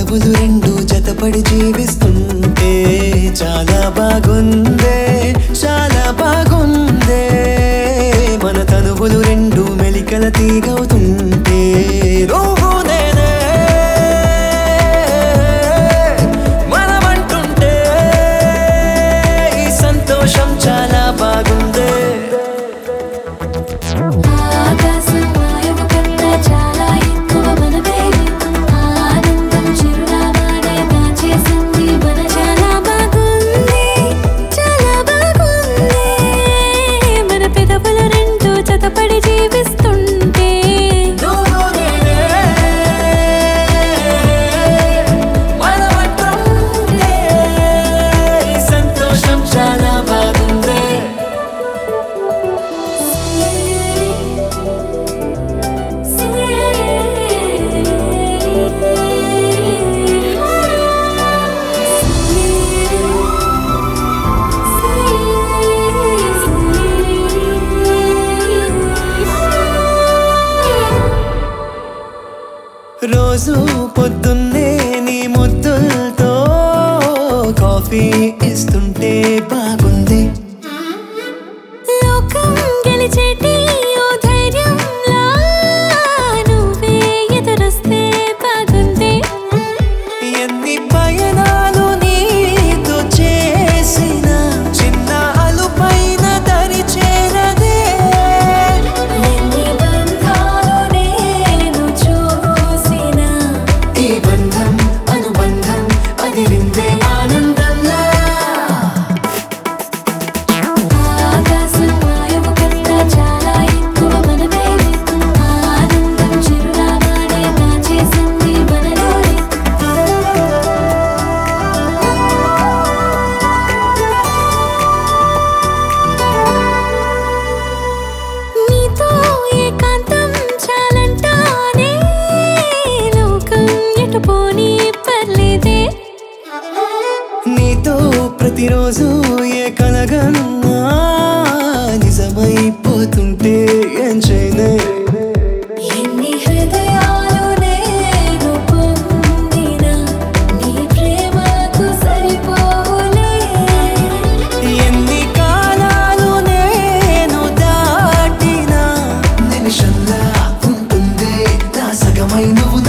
తనువులు రెండు జతపడి జీవిస్తుంటే చాలా బాగుందే చాలా బాగుందే మన తనువులు రెండు మెలికల తీగవుతుంటే నువ్వు నేనే మనమంటుంటే ఈ సంతోషం చాలా బాగుందే ఆకాశం వాయువు కన్నా చాలా ఎక్కువ మన ప్రేమ ఆనందం చిరునామానే దాచేసింది మన చాలా బాగుంది చాలా బాగుంది మన పెదవులు రెండు జతపడి జీవిస్తుంటే నువ్వు నేనే మనమంటుంటే ఈ సంతోషం చాలా బాగుందే రోజు పొద్దున్నే నీ ముద్దులతో కాఫీ ఇస్తుంటే బాగుంది లోకం గెలిచేటి ఓ ధైర్యంలా నువ్వే ఎదురొస్తే బాగుంది ఎన్ని పయనాలు నీతో చేసిన చిన్న అలుపైన దరి చేరదే ఎన్ని బంధాలు నేను చూసినా ఈ బంధం అనుబంధం అది విందే ఆనందంలా ఆకాశం వాయువు కన్నా చాలా ఎక్కువ మన ప్రేమ ఆనందం చిరునామానే దాచేసింది మనలోనే నీతో ఏకాంతం చాలంటానే లోకం ఎటు పోనీ పర్లేదే నీతో ప్రతిరోజు ఏ కలగన్నా నిజమైపోతుంటే ఏం చేయనే ఎన్ని హృదయాలు నేను పొందినా నీ ప్రేమకు సరిపోలే ఎన్ని కాలాలు నేను దాటినా నిమిషంలా ఉంటుంది నా సగమై నువ్వు